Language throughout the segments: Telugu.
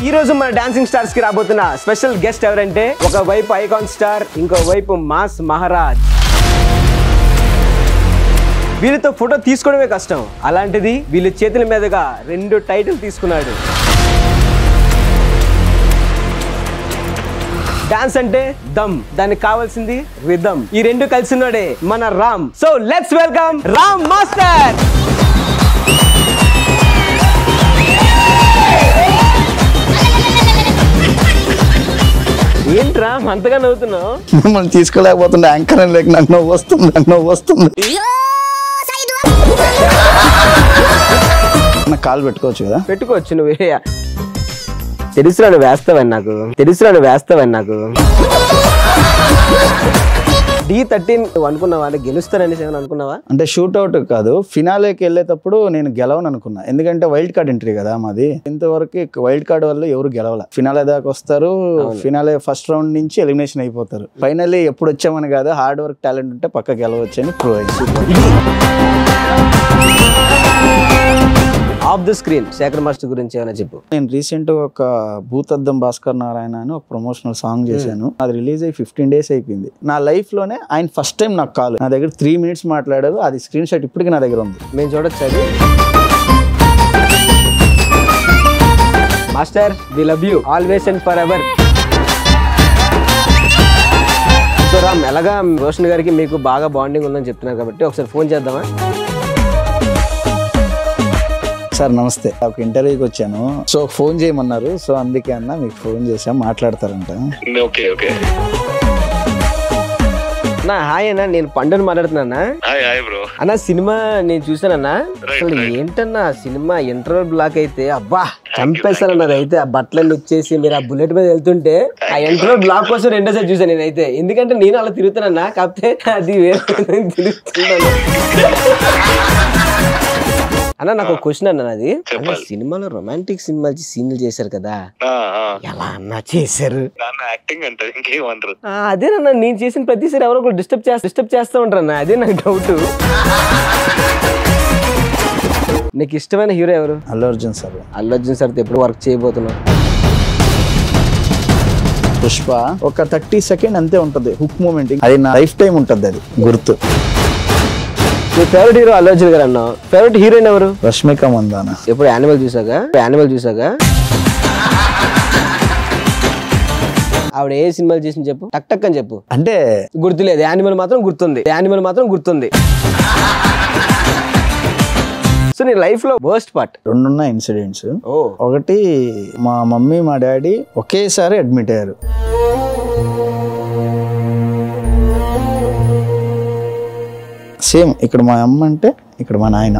ఈ రోజు మన డాన్సింగ్ స్టార్స్ కి రాబోతున్న స్పెషల్ గెస్ట్ ఎవరంటే ఒక వైపు ఐకాన్ స్టార్ ఇంకో వైపు మాస్ మహారాజ్ వీళ్ళతో ఫోటో తీసుకోవడమే కష్టం అలాంటిది వీళ్ళ చేతుల మీదుగా రెండు టైటిల్ తీసుకున్నాడు డాన్స్ అంటే దమ్ దానికి కావాల్సింది రిధమ్ ఈ రెండు కలిసినోడే మన Ram so let's welcome Ram master ఏంట్రా అంతగా నవ్వుతున్నావు మిమ్మల్ని తీసుకోలేకపోతుండే యాంకర్ అని లేక నాకు నవ్వు వస్తుంది నాకు నవ్వు వస్తుంది నా కాలు పెట్టుకోవచ్చు కదా పెట్టుకోవచ్చు నువ్వే తెలుసురా నువ్వు వేస్తావని నాకు తెలుసురా నువ్వు వేస్తావని నాకు డి థర్టీన్ నువ్వు అనుకున్నావా అంటే గెలుస్తారనేసి ఏమైనా అనుకున్నావా అంటే షూట్అవుట్ కాదు ఫినాలేకి వెళ్ళేటప్పుడు నేను గెలవను అనుకున్నా ఎందుకంటే వైల్డ్ కార్డ్ ఎంట్రీ కదా మాది ఇంతవరకు వైల్డ్ కార్డ్ వల్ల ఎవరు గెలవాల ఫినాలే దాకా వస్తారు ఫినాలే ఫస్ట్ రౌండ్ నుంచి ఎలిమినేషన్ అయిపోతారు ఫైనల్లీ ఎప్పుడు వచ్చామని కాదు హార్డ్ వర్క్ టాలెంట్ ఉంటే పక్క గెలవచ్చు అని ప్రూవ్ అయింది off the screen Shekhar master గురించి ఏమైనా చెప్పు నేను రీసెంట్ ఒక భూతద్దం భాస్కర్ నారాయణ అని ఒక ప్రమోషనల్ సాంగ్ చేశాను అది రిలీజ్ అయ్యి ఫిఫ్టీన్ డేస్ అయిపోయింది నా లైఫ్ లోనే ఆయన ఫస్ట్ టైం నాకు కాల్ నా దగ్గర త్రీ మినిట్స్ మాట్లాడారు అది స్క్రీన్ షాట్ ఇప్పటికీ నా దగ్గర ఉంది మేము చూడొచ్చు అది master we love you always and forever so సో రామ్ ఎలాగా రోషన్ గారికి మీకు బాగా బాండింగ్ ఉందని చెప్తున్నారు కాబట్టి ఒకసారి ఫోన్ చేద్దామా సార్ నమస్తే ఒక ఇంటర్వ్యూకి వచ్చాను సో ఫోన్ చేయమన్నారు సో అందుకే అన్న మీకు ఫోన్ చేసాం మాట్లాడతారంట ఓకే ఓకే నా హాయ్ అన్న నేను పండుని మాట్లాడుతున్నా హాయ్ హాయ్ బ్రో అన్న సినిమా నేను చూసానన్నా అసలు ఏంటన్నా సినిమా ఇంటర్వల్ బ్లాక్ అయితే అబ్బా చంపేస్తానన్న అయితే ఆ బట్టలన్నీ ఇచ్చేసి మీరు ఆ బుల్లెట్ మీద వెళ్తుంటే ఆ ఇంటర్వల్ బ్లాక్ కోసం రెండోసారి చూసాను నేనైతే ఎందుకంటే నేను అలా తిరుగుతానన్నా కాకపోతే అది వేరే విధంగా తిరుగుతున్నాను అన్న నాకు ఒక క్వశ్చన్ అన్న అది అన్న సినిమాలో రొమాంటిక్ సినిమా సీన్లు చేశారు కదా ఎలా అన్నా చేశారు నాన్న యాక్టింగ్ అంటారు ఇంకేమంటారు ఆ, అదేనన్నా నేను చేసిన ప్రతిసారి ఎవరో ఒకరు డిస్టర్బ్ చేస్తా డిస్టర్బ్ చేస్తూ ఉంటారు అన్న అదే నాకు డౌట్ నీకు ఇష్టమైన హీరో ఎవరు అల్లు అర్జున్ సార్ అల్లు అర్జున్ సార్తో ఎప్పుడు వర్క్ చేయబోతున్నావు పుష్ప ఒక థర్టీ సెకండ్ అంతే ఉంటది హుక్ మూమెంట్ అది నా లైఫ్ టైం ఉంటది అది గుర్తు నీ ఫేవరెట్ హీరో అల్లు అర్జున్ గారు అన్నావు ఫేవరెట్ హీరోయిన్ ఎవరు రష్మిక మందాన ఎప్పుడు యానిమల్ చూసాగా యానిమల్ చూసాగా ఆవిడ ఏ సినిమాలు చేసింది చెప్పు టక్ టక్ అని చెప్పు అంటే గుర్తులేదు యానిమల్ మాత్రం గుర్తుంది యానిమల్ మాత్రం గుర్తుంది సో నీ లైఫ్ లో వర్స్ట్ పార్ట్ రెండున్న ఇన్సిడెంట్స్ ఓ ఒకటి మా మమ్మీ మా డాడీ ఒకేసారి అడ్మిట్ అయ్యారు సేమ్ ఇక్కడ మా అమ్మ అంటే ఇక్కడ మా నాయన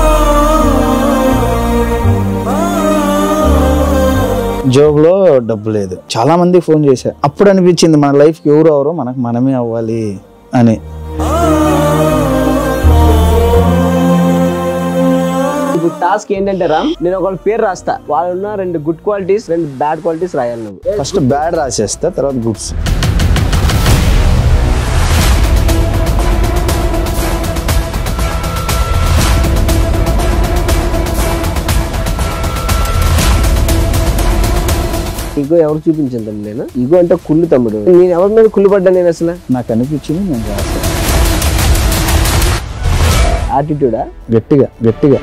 జోబులో డబ్బు లేదు చాలా మంది ఫోన్ చేశారు అప్పుడు అనిపించింది మన లైఫ్కి ఎవరు అవరో మనకు మనమే అవ్వాలి అని ఇప్పుడు టాస్క్ ఏంటంటే రామ్ నేను ఒక పేరు రాస్తా వాళ్ళు ఉన్న రెండు గుడ్ క్వాలిటీస్ రెండు బ్యాడ్ క్వాలిటీస్ రాయాలి నువ్వు ఫస్ట్ బ్యాడ్ రాసేస్తా తర్వాత గుడ్స్ ఇగో ఎవరు చూపించింది తమ్ముడు నేను ఇగో అంటే కుళ్ళు తమ్ముడు నేను ఎవరి మీద కుళ్ళు పడ్డా నేను అసలు నాకు అనిపించింది నేను రాశాను యాటిట్యూడా గట్టిగా గట్టిగా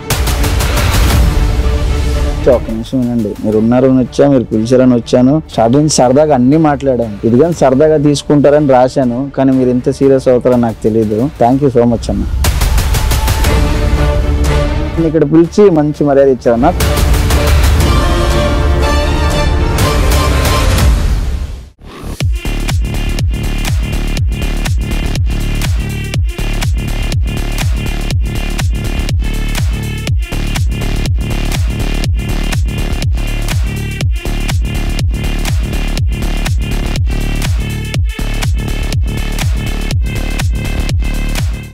ఒక నిమిషం వినండి మీరు ఉన్నారని వచ్చా మీరు పిలిచారని వచ్చాను స్టార్టింగ్ సరదాగా అన్ని మాట్లాడాను ఇది కానీ సరదాగా తీసుకుంటారని రాశాను కానీ మీరు ఎంత సీరియస్ అవుతారని నాకు తెలియదు థ్యాంక్ యూ సో మచ్ అన్న ఇక్కడ పిలిచి మంచి మర్యాద ఇచ్చారన్న